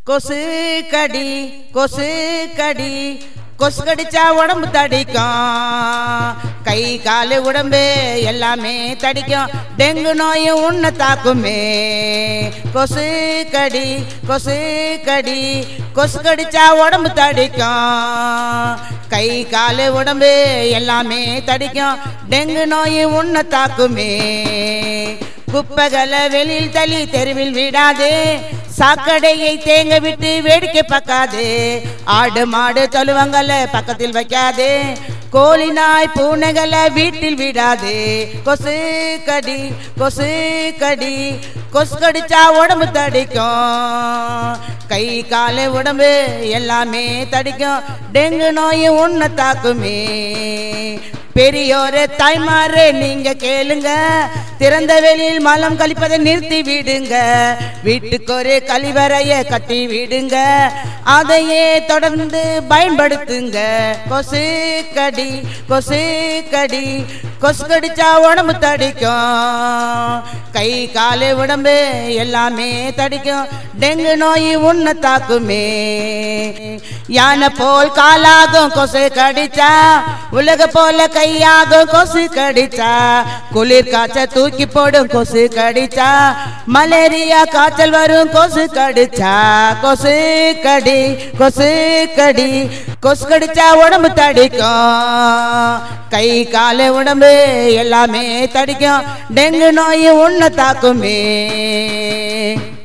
கொசு கடி கொசு கடி கொசு கடிச்சா உடம்பு தடிக்கும் கை காலு உடம்பு எல்லாமே தடிக்கும் டெங்கு நோயும் உன்னை தாக்குமே கொசு கடி கொசு கடி கொசு கடிச்சா உடம்பு தடிக்கும் கை காலு உடம்பு எல்லாமே தடிக்கும் டெங்கு நோயும் உன்னை தாக்குமே குப்பைகளை வெளியில் தள்ளி தெருவில் விடாதே சாக்கடையை தேங்க விட்டு வேடிக்கை பார்க்காதே ஆடு மாடு தொழுவங்களை பக்கத்தில் வைக்காதே கோழி நாய் பூனைகளை வீட்டில் விடாதே கொசு கடி கொசு கடி கொசு கடிச்சா உடம்பு தடிக்கும் கை காலு உடம்பு எல்லாமே தடிக்கும் டெங்கு நோயும் உன்னை தாக்குமே பெரியோரே தாய்மாரே நீங்க கேளுங்க திறந்த வெளியில் மலம் கழிப்பதை நிறுத்தி விடுங்க வீட்டுக்கு ஒரு கழிவறைய கட்டி விடுங்க அதையே தொடர்ந்து பயன்படுத்துங்க கொசு கடி கொசு கடி கொசு கடிச்சா உடம்பு தடிக்கும் கை காலு உடம்பு எல்லாமே தடிக்கும் டெங்கு நோய் உன்னை தாக்குமே யானை போல் காலாகும் கொசு கடிச்சா உலக போல கையாகும் கொசு கடிச்சா குளிர் காய்ச்ச தூக்கி போடும் கொசு கடிச்சா மலேரியா காய்ச்சல் வரும் கொசு கடிச்சா கொசு கடி கொசு கடி கொசு கடிச்சா உடம்பு தடிக்கும் கை காலு உடம்பு எல்லாமே தடிக்கும் டெங்கு நோய் உன்னை தாக்குமே